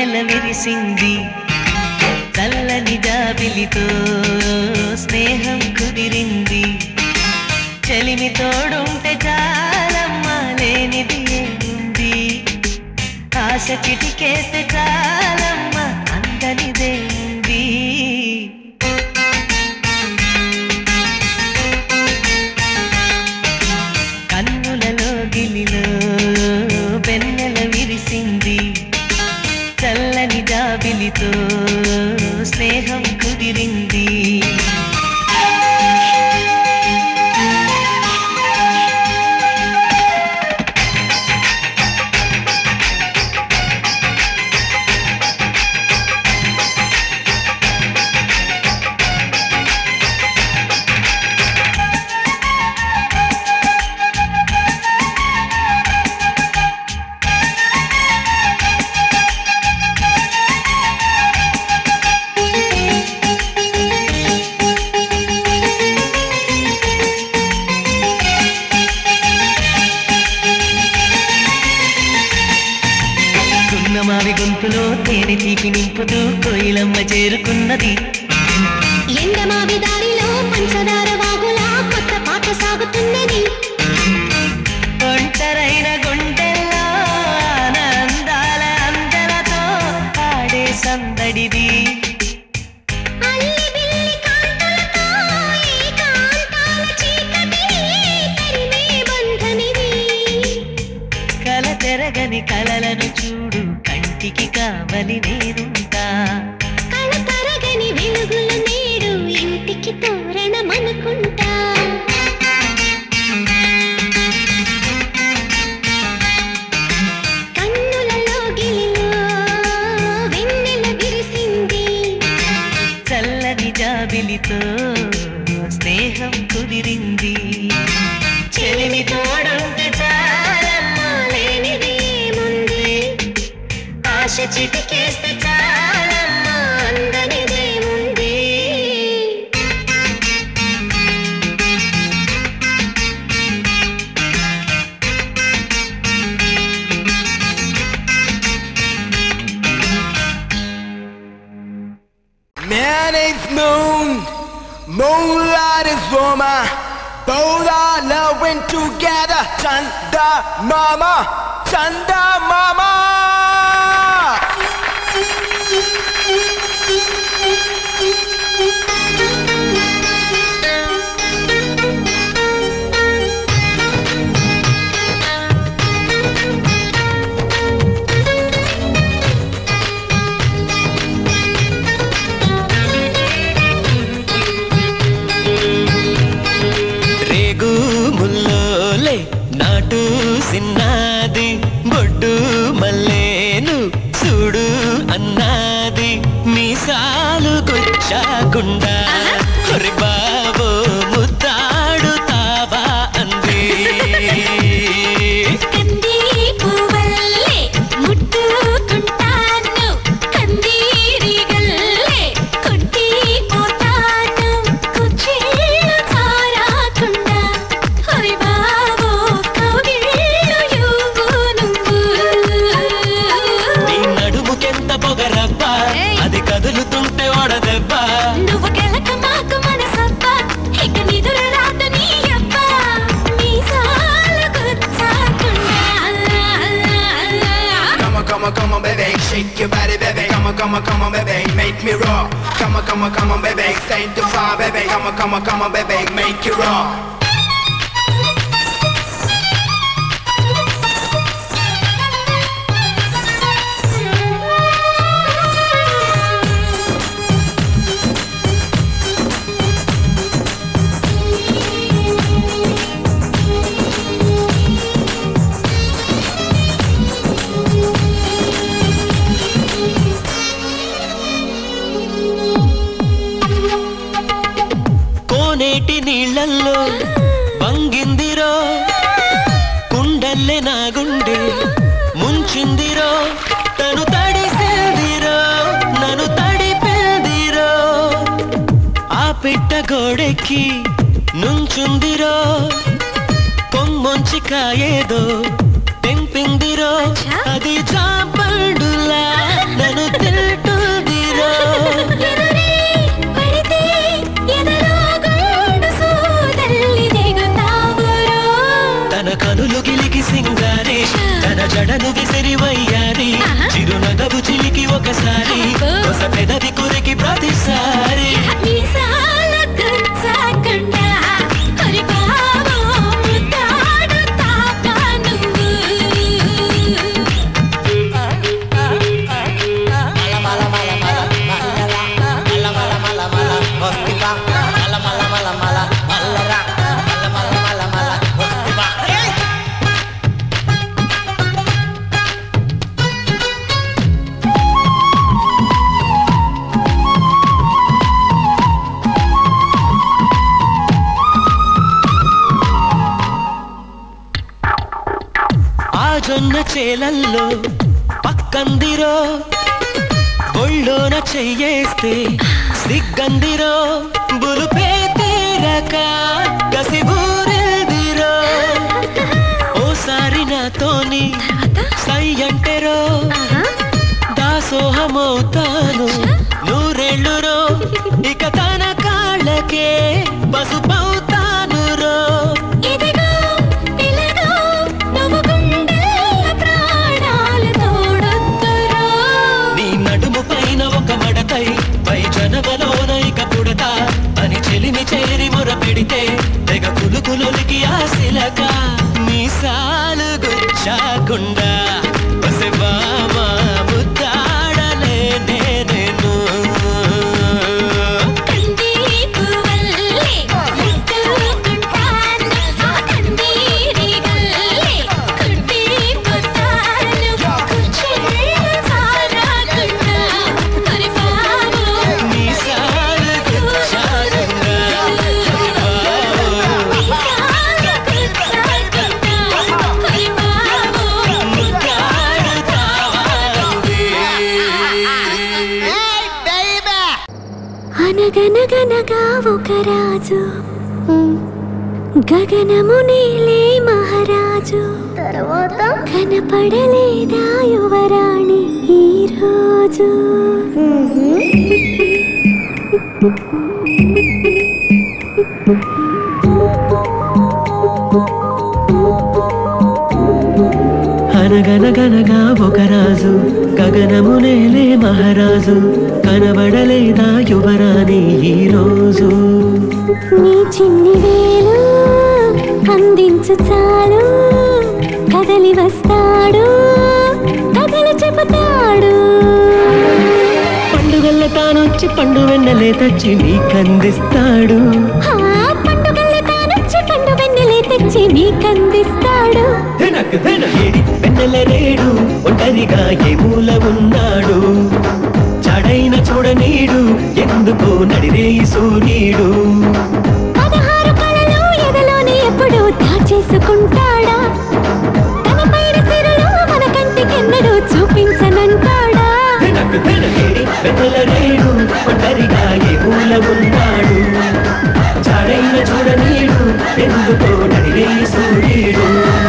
వెన్నెల విరిసింది చల్లని జాబిలితో స్నేహం కుదిరింది చెలిమి తోడుంటే చాలమ్మా లేనిది ఏముంది ఆశ చిటికేస్తే చాలమ్మా అందనిదే ఉంది కన్నులలో గిలిలో వెన్నెల విరిసింది చల్లని జాబిలితో స్నేహం కుదిరింది గున్నమావి గొంతులో తేనె తీపి నింపుతూ కోయిలమ్మ చేరుకున్నది ఎండమావి దారిలో పంచదార వాగులా కొత్త పాట సాగుతున్నది ఒంటరైన గుండెల్లో ఆనందాల అందలతో ఆడే సందడిది అల్లి బిల్లి కాంతులతో ఏకాంతాల చీకటిని తరిమే బంధనిది కల తెరగని కలలను చూడు కంటికి కావలి నేనుంటా కళ తరగని వెలుగులు నేడు ఇంటికి తోరణమనుకుంటా కన్నులలో గిలిలో వెన్నెల విరిసింది చల్లని జాబిలితో స్నేహం కుదిరింది చెలిమి తోడుంటే చాలమ్మా లేనిది ఏముంది ఆశ చిటికేస్తే చాలమ్మా అందనిదేముంది Man is moon, moonlight is woman. Both are loving together. Chanda mama, Chanda mama. రేగు ముల్లోలే నాటు సిన్నాది బొడ్డు మల్లేను చూడు అన్నాది మీసాలు కొచ్చాకుండా హరి బాబో ముద్దాడుతావా అంది కంది పువ్వల్లే ముట్టుకుంటాను కందీరిగల్లే కొట్టి పోతాను కుచ్చిళ్ళు చారాకుండా హరి బాబో కవిళ్ళు యువు నీ నడుముకెంత పొగరబ్బా అది కదులుతుంటే ఓడదెబ్బా నువ్వు గెలక మాకు మనసబ్బ ఇక నిదుర రాత నీ అబ్బ మీసాలు గుచ్చాకుండా Come on, come on, come on, baby, shake your body, baby. Come on, come on, come on, baby, make me raw. Come on, come on, come on, baby, say the fire, baby. Come on, come on, come on, baby, make it raw. కోనేటి నీళ్ళల్లో వంగిందిరో కుండల్లే నా గుండె ముంచిందిరో తను తడిసిందిరో నన్ను తడిపిందిరో ఆ పిట్ట గోడెక్కి నుంచుందిరో పొమ్మొంచి కాయేదో తెంపిందిరో అది చాపండులా నన్ను జడను విసిరి వయ్యారి ఆహా. చిరునగవు చిలికి ఒకసారి అబ్బో. కొస పెదవి కురికి ప్రతిసారి మీసాల గుచ్చాకుండా హరి బావో ముద్దాడు తాపా నువ్వు ఆ జొన్న చేలల్లో పక్కందిరో ఒళ్ళోన చెయ్యేస్తే సిగ్గందిరో బులుపే తీరక కసిబూరెదిరో ఓసారి నాతోని సై అంటెరో దాసోహమవుతాను నూరెళ్ళురో ఇక తన కాళ్ళకే పసుపవుతాను రో ఇదిగో ఇలాగో నువ్వు గుండెల ప్రాణాలు తోడొద్దురో నీ నడుము పైన ఒక మడతై పై జనవలోన ఇక పుడతా అని చెలిమి చేరి మొర పెడితే తెగ కులుకులొలికి ఆశిలక నీ సాలు గుచ్చాకుండా పసివామా ముద్దాడలే నేను కందీపు వల్లే ముట్టుకుంటాను కందీరి వల్లే కుట్టిపోతాను కుచ్చెళ్ళు చాలకుండా హరి బావో నీ సాలు గుచ్చాకుండా అనగనగనగా ఒక రాజు గగనము నీలే మహారాజు తర్వాత కనపడలేదా యువరాణి ఈ రోజు అనగనగనగా ఒక రాజు గగనము నేలే మహారాజు కనబడలేదా యువరాణి ఈ రోజు నీ చిన్ని వేలు అందించు చాలు కదలి వస్తాడు కథలు చెబుతాడు పండుగల్ల తానొచ్చి పండు వెన్నలే తెచ్చి నీకందిస్తాడు ఆ పండుగల తానొచ్చి పండు వెన్నెలే తెచ్చి నీకందిస్తాడు ధనక్ ధన ఏడి వెన్నెల రేడు ఒంటరిగా ఏ మూల ఉన్నాడు చడైన చూడనీడు ఎందుకో నడిరే ఈ సూర్యుడు పదహారు కళలు ఎదలోనే ఎప్పుడు దాచేసుకుంటాడా తన పైన సిరులు మన కంటికెన్నడూ చూపించనంటాడా ధనక్ ధన ఏడి వెన్నెల రేడు ఒంటరిగా ఏ మూల ఉన్నాడు చడైన చూడనీడు ఎందుకో నడిరే ఈ సూర్యుడు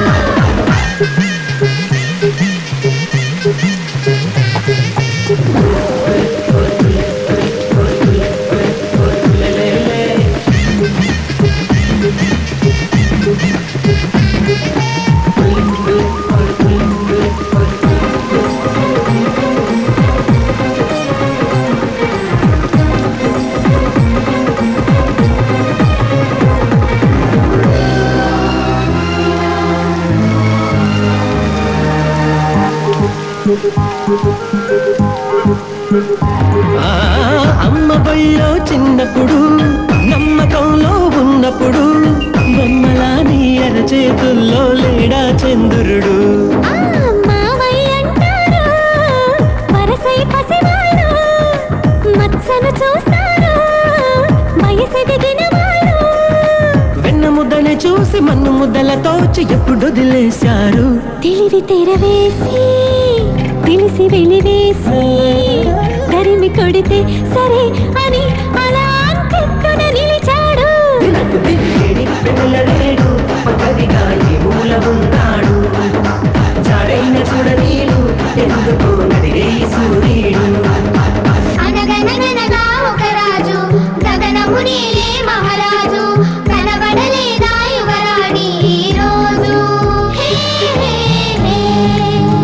ఆ, అమ్మ బళ్ళో చిన్నప్పుడు నమ్మకంలో ఉన్నప్పుడు బొమ్మలా నీ అరచేతుల్లో లేడా చంద్రుడు ఆ మావయ్య అంటారు వరసై పసివాడు మత్సను చూస్తారు వయసెదిగిన వాడు వెన్న ముద్దనే చూసి మన్ను ముద్దలతో ఎప్పుడు వదిలేశారు తెలివి తెరవేసి తెలిసి వెలివేసి తరిమి కొడితే సరే అని అలా అంతెత్తున నిలిచాడు వెళ్ళలేడు పక్కదిగా ఈ మూల ఉన్నాడు జాడైన చూడనీడు ఎందుకు నడిరే ఈ సూర్యుడు అనగనగనగా ఒక రాజు గగనము నీలే మహారాజు కనబడలేదా యువరాణి ఈ రోజు హే, హే, హే.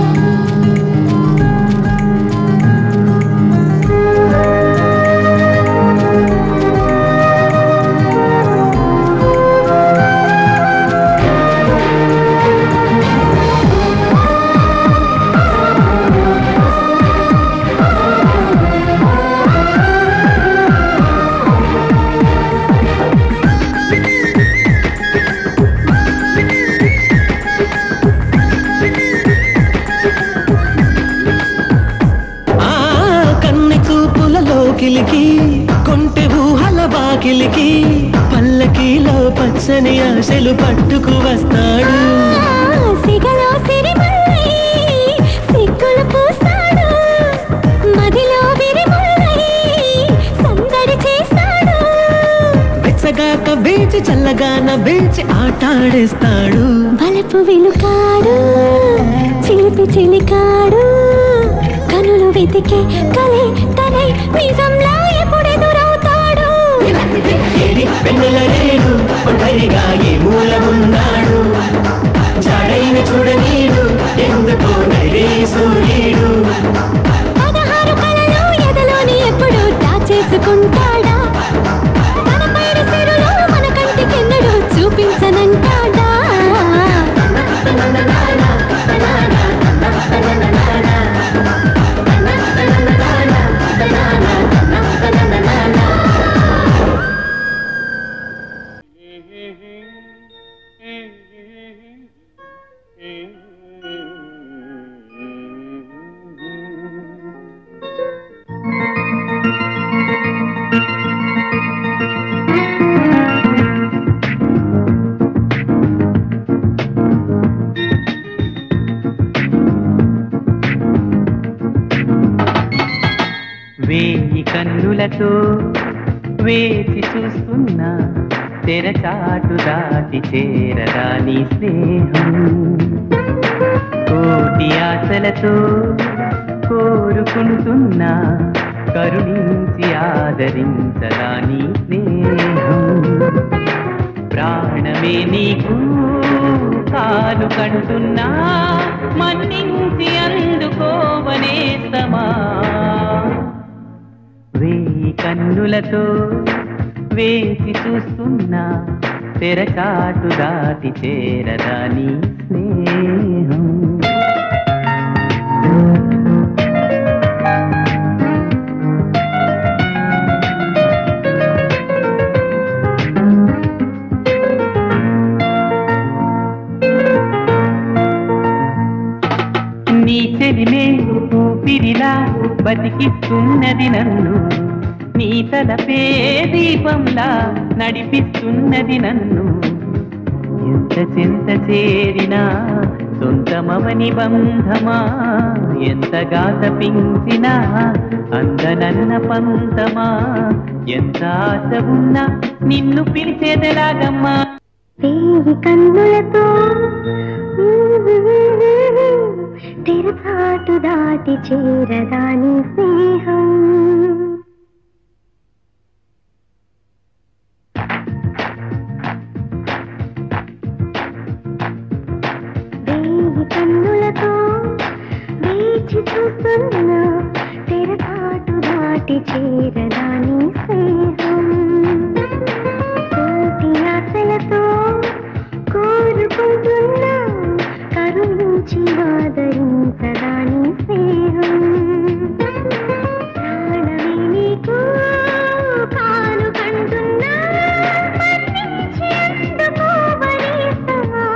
కౌగిలికి కొంటె ఊహల బాకిలికి పల్లకీలో పచ్చని ఆశలు పట్టుకు వస్తాడు సిగలో సిరిమల్లై సిగ్గులు పూస్తాడు మదిలో విరిముల్లై సందడి చేస్తాడు వెచ్చగాక బీచి చల్లగా నవ్వించి ఆటాడేస్తాడు బలపు వెలుకాడు చిలిపి చిలికాడు కనులు వెతికే కలే తనై నిజంలా ఎప్పుడెదురవుతాడు ఏడి వెన్నెల రేడు ఒంటరిగా ఏ మూల ఉన్నాడు జాడైన చూడనీడు ఎందుకో నైరే సూర్యుడు పదహారు కళలు ఎదలోని ఎప్పుడు దాచేసుకుంటాడా తన పైడి సిరులు మన కంటికెన్నడూ చూపించనంటాడా వేయి కన్నులతో వేచి చూస్తున్నా తెరచాటు దాటి చేరదా నీ స్నేహం కోటి ఆశలతో కోరుకుంటున్నా కరుణించి ఆదరించదా నీ స్నేహం ప్రాణమే నీకు కాలు కంటున్నా మన్నించి అందుకోవనేస్తమా వేయి కన్నులతో వేచి చూస్తున్నా తెరచాటు దాటి చేరదా నీ స్నేహం నీ చెలిమే ఊపిరిలా బతికిస్తున్నది నన్ను నీ తలపే దీపంలా నడిపిస్తున్నది నన్ను ఎంత చింత చేరినా సొంతమవని బంధమా ఎంతగా తపించినా అందనన్న పంతమా ఎంత ఆశ ఉన్నా నిన్ను పిలిచేదలాగమ్మా వేయి కన్నులతో తెరచాటు దాటి చేరదాని స్నేహం వేయి కన్నులతో వేచి చూస్తున్నా తెరచాటు దాటి చేరదాని స్నేహం కోటి ఆశలతో కోరుకుంటున్నా కరుణించి ఆదరించదాని స్నేహం ప్రాణమే నీకు కాను కంటున్నా మన్నించి అందుకోవనేస్తమా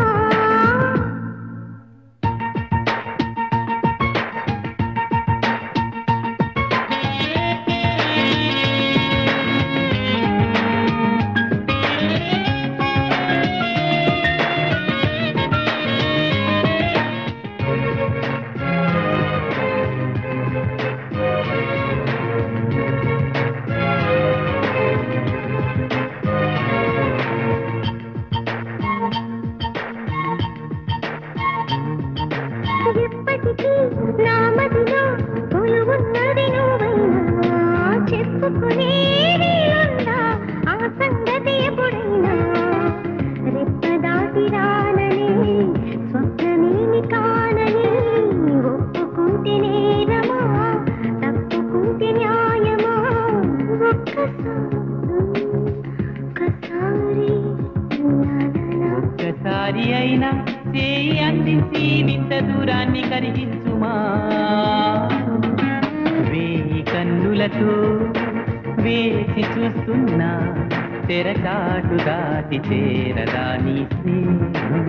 ఎప్పటికీ నా మదిలో కొలువున్నది నువ్వైనా చెప్పుకునేది ఉందా ఆ సంగతి ఎప్పుడైనా రెప్ప దాటి రానని స్వప్నమేమి కానని ఒప్పుకుంటే నేరమా తప్పుకుంటే న్యాయమా ఒక్కసారి ఒక్కసారి లా లా లా. ఒక్కసారి అయినా చేయి అందించి వింత దూరాన్ని కరిగించుమా వేయి కన్నులతో వేచి చూస్తున్నా తెరచాటు దాటి చేరదా నీ స్నేహం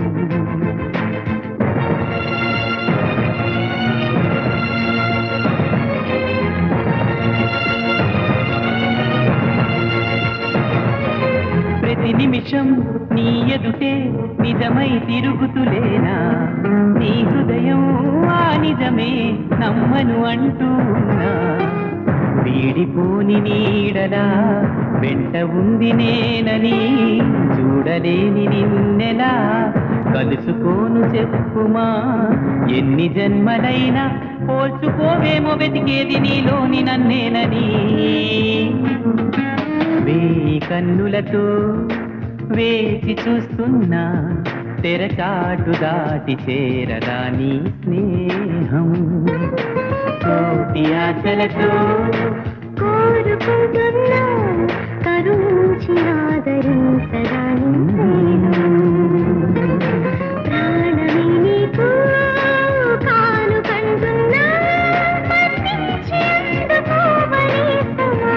నిమిషం నీ ఎదుటే నిజమై తిరుగుతులేనా నీ హృదయం ఆ నిజమే నమ్మను అంటూ ఉన్నా వీడిపోని నీడలా వెంట ఉంది నేనని చూడలేని నిన్నెలా కలుసుకోను చెప్పుమా ఎన్ని జన్మలైనా పోల్చుకోవేమో వెతికేది నీలోని నన్నేనని వేయి కన్నులతో వేచి చూస్తున్నా తెరచాటు దాటి చేరదా నీ స్నేహం కోటి ఆశలతో కోరుకుంటున్నా కరుణించి ఆదరించడాని ప్రాణమే నీకు కానుకంటున్నా మన్నించి అందుకోవలేసమా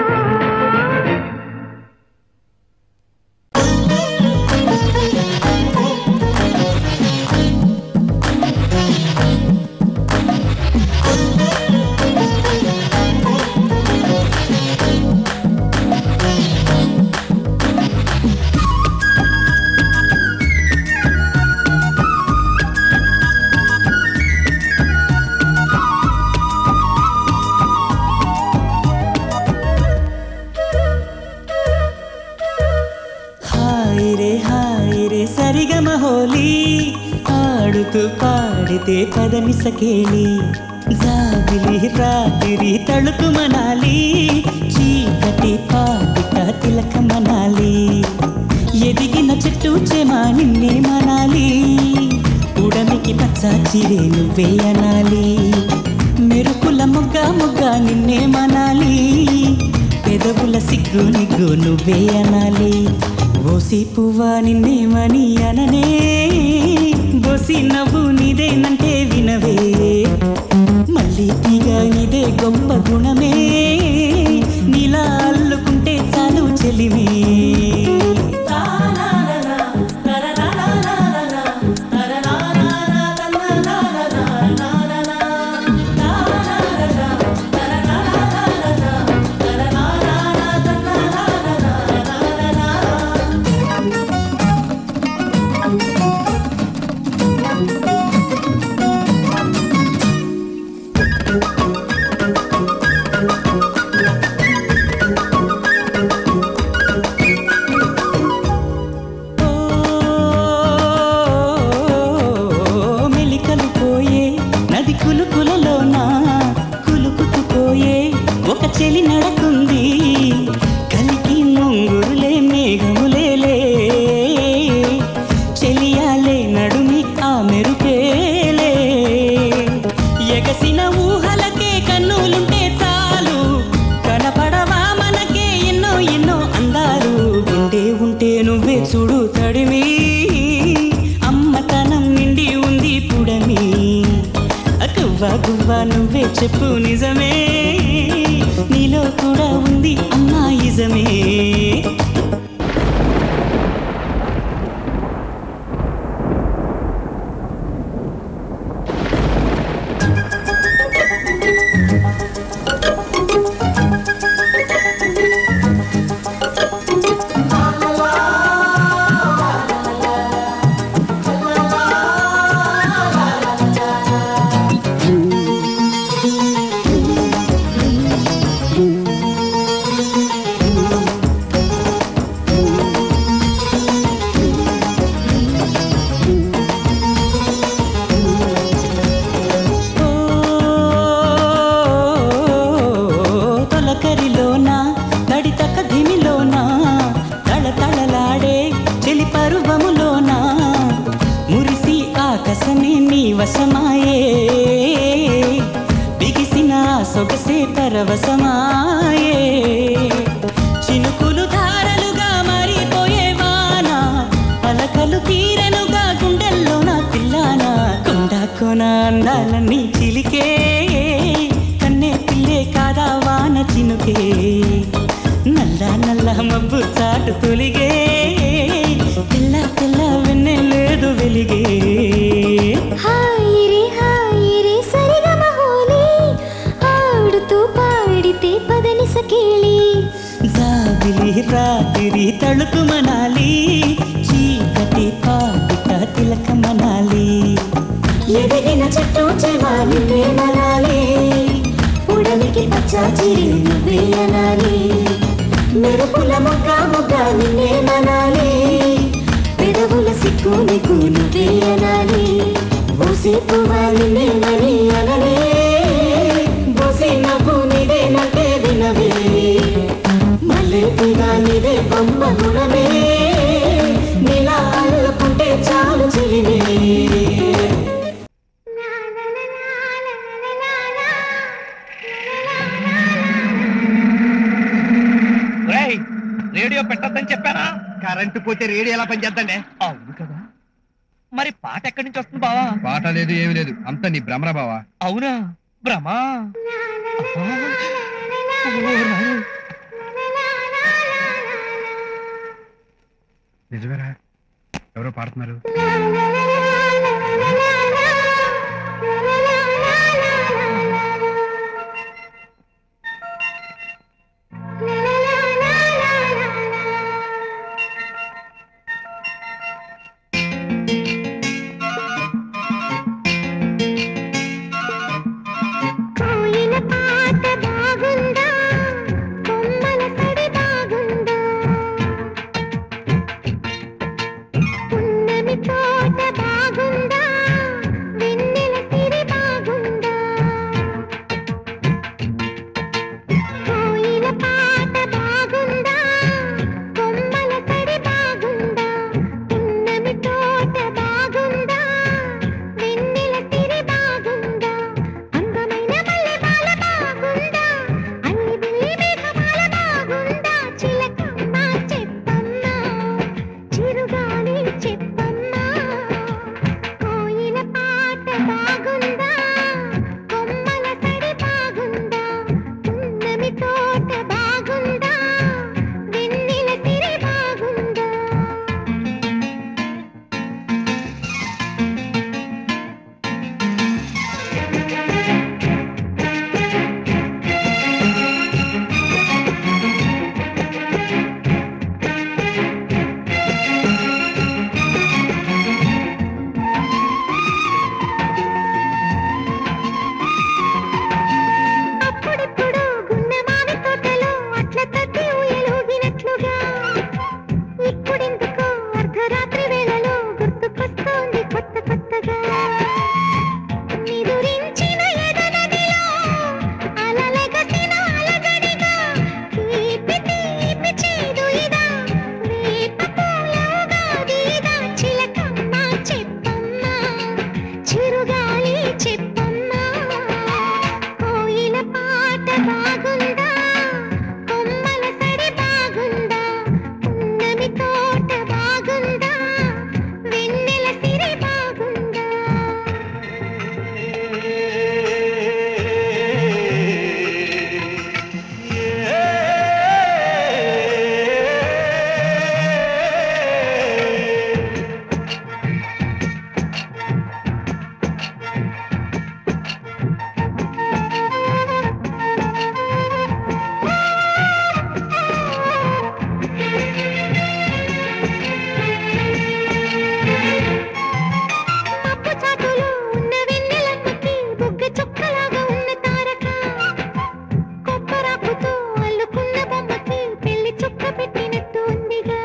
హాయ్ రే హాయ్ రే సరిగమ హోలీ ఆడుతూ పాడితే పదని సకేలి జాబిలి రాత్రి తళుకు మనాలి చీకటి పాటిక తిలక మనాలి ఎదిగిన చెట్టు చెమా నిన్నే మనాలి ఉడమికి పచ్చ చిరే నువ్వే అనాలి మెరుపుల మొగ్గ మొగ్గ నిన్నే మనాలి పెదవుల సిగ్గు నిగ్గు నువ్వే అనాలి ఓసి పువ్వా నిన్నేమని అననే బోసి నవ్వు నీదేనంటే వినవే మళ్ళీ తీగ నీదే గొప్ప గుణమే నీలా అల్లుకుంటే చాలు చెలిమే ఓ మెలికలు పోయే నది కులుకులలోన కులుకుతుపోయే ఒక చెలి నడకుంది కలికి ముంగురులే మేఘములేలే చెలియాలే నడుమి ఆ మెరుపేలే ఎగసిన ఊహలకే కన్నులుంటే చాలు కనపడవా మనకే ఎన్నో ఎన్నో అందాలు ఉండే ఉంటే నువ్వే చూడు తడిమి అమ్మతనం నిండి ఉంది పుడమి గువ్వా గువ్వా నువ్వే చెప్పు నిజమే నీలో కూడా ఉంది అమ్మా ఇజమే తొలకరిలోన తడితక ధిమిలోన తళతళలాడే చెలి పరువములోన మురిసి ఆకాశమే నీ వశమాయే బిగిసిన ఆ సొగసే పరవశమాయే చినుకులు ధారలుగా మారిపోయే వాన పలకలు తీరనుగా గుండెల్లోన పిల్లాన కొండ కొన అందాలన్నీ చిలికే కన్నే పిల్లే కాదా వాన చినుకే నల్ల నల్ల మబ్బు చాటు తొలిగే తెల్ల తెల్ల వెన్నె లేదు వెలిగే హాయ్ రే హాయ్ రే సరిగమ హోలీ ఆడుతూ పాడితే పదని సకేళి జాబి జాబిలి రాత్రి తళుకు మనాలి చీకటి పాటిక తిలక మనాలి ఎదిగిన చెట్టు చెవాలి మనాలి ఉడలికి పచ్చాచిరి నువ్వే అనాలి మెరుపుల మొగ్గ మొగ్గ నిన్నే మనాలి పెదవుల సిక్కు నీకు నువ్వే అనాలి బోసి పువ్వాలి నేమని అనలే బోసి నవ్వు నీదే నటే వినవే మళ్ళీ తీగా నీదే బొమ్మ గుణమే నీలా అల్లుకుంటే చాలు చెలినే రేడియో పెట్టద్దని చెప్పానా కరెంటు పోతే రేడియో ఎలా పనిచేద్దండి అవును కదా మరి పాట ఎక్కడి నుంచి వస్తుంది బావా పాట లేదు ఏమి లేదు అంతా నీ భ్రమరా బావా అవునా భ్రమా అబ్బా. ఓ నాయనా. నిజమేరా ఎవరో పాడుతున్నారు కోయిల పాట బాగుందా కొమ్మల సడి బాగుందా పున్నమి తోట బాగుందా వెన్నెల సిరి బాగుందా కోయిల పాట బాగుందా కొమ్మల సడి బాగుందా పున్నమి తోట బాగుందా వెన్నెల సిరి బాగుందా అందమైన మల్లెమాల బాగుందా అన్ని బిల్లి మేఘమాల బాగుందా చిలకమ్మ చెప్పమ్మా చిరుగాలి చెప్పమ్మా కోయిల పాట బాగుందా కొమ్మల సడి బాగుందా పున్నమి తోట బాగుందా వెన్నెల సిరి బాగుందా అప్పుడప్పుడు గున్నమావి తోటలో అట్ల తట్టి ఊయలూగినట్లుగా ఇప్పుడెందుకో అర్ధరాత్రి వేళలో గుర్తుకొస్తోంది కొత్త కొత్తగా నిదురించిన ఎదనదిలో అలలెగసిన అలజడిగా తీపి తీపి చేదు ఇదా వేప పూలగా దీదా చిలకమ్మ చెప్పమ్మా చిరుగాలి చెప్పమ్మా కోయిల పాట బాగుందా కొమ్మల సడి బాగుందా పున్నమి తోట బాగుందా వెన్నెల సిరి బాగుందా మబ్బు చాటులో ఉన్న వెన్నెలమ్మకి బుగ్గ చుక్కలాగా ఉన్న తారక కొబ్బరాకుతో అల్లుకున్న బొమ్మకి పెళ్లి చుక్క పెట్టినట్టు ఉందిగా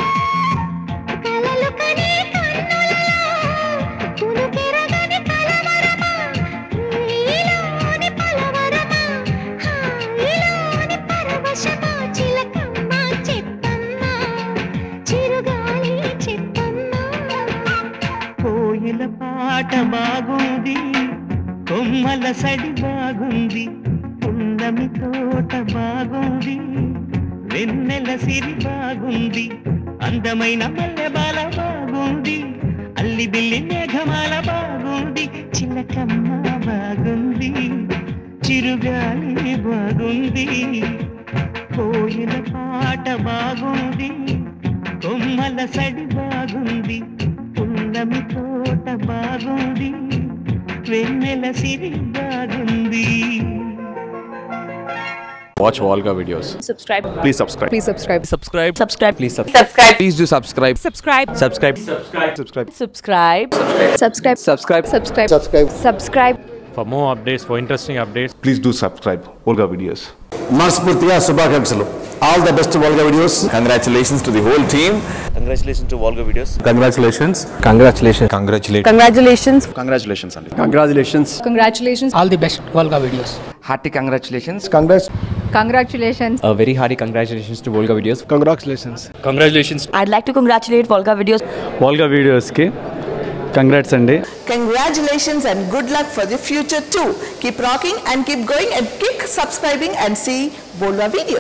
కలలు కనే కన్నులలో కునుకెరగని కలవరమా రీలోని పలవరమా హాయిలోని పరవశమా చిలకమ్మ చెప్పమ్మా చిరుగాలి చెప్పమ్మా కోయిల పాట బాగుంది కొమ్మల సడి బాగుంది పున్నమి తోట బాగుంది వెన్నెల సిరి బాగుంది అందమైన మల్లెబాల బాగుంది అల్లి బిల్లి మేఘమాల బాగుంది చిలకమ్మ బాగుంది చిరుగాలి బాగుంది కోయిల పాట బాగుంది కొమ్మల సడి బాగుంది పున్నమి తోట బాగుంది వెన్నెల సిరి బాగుంది Watch Volga videos. Subscribe. Please subscribe. Please subscribe. Subscribe. Subscribe. Please subscribe. Subscribe. Please do subscribe. Subscribe. Subscribe. Subscribe. Subscribe. Subscribe. Subscribe. Subscribe. Subscribe. Subscribe. Subscribe. For more updates, for interesting updates, please do subscribe Volga videos మనస్ఫూర్తిగా శుభాకాంక్షలు all the best Volga videos Congratulations to the whole team. Congratulation to Volga videos congratulations Congratulations. Congratulations. Congratulations. Congratulations అండి Congratulations. Congratulations. All the best Volga videos. Hearty congratulations. Congrats Congratulations. A very hearty congratulations to Volga videos. Congratulations congratulations. I'd like to congratulate Volga Videos. Volga videos ki congrats అండి Congratulations and good luck for the future too. Keep rocking and keep going and keep subscribing and see Volva videos.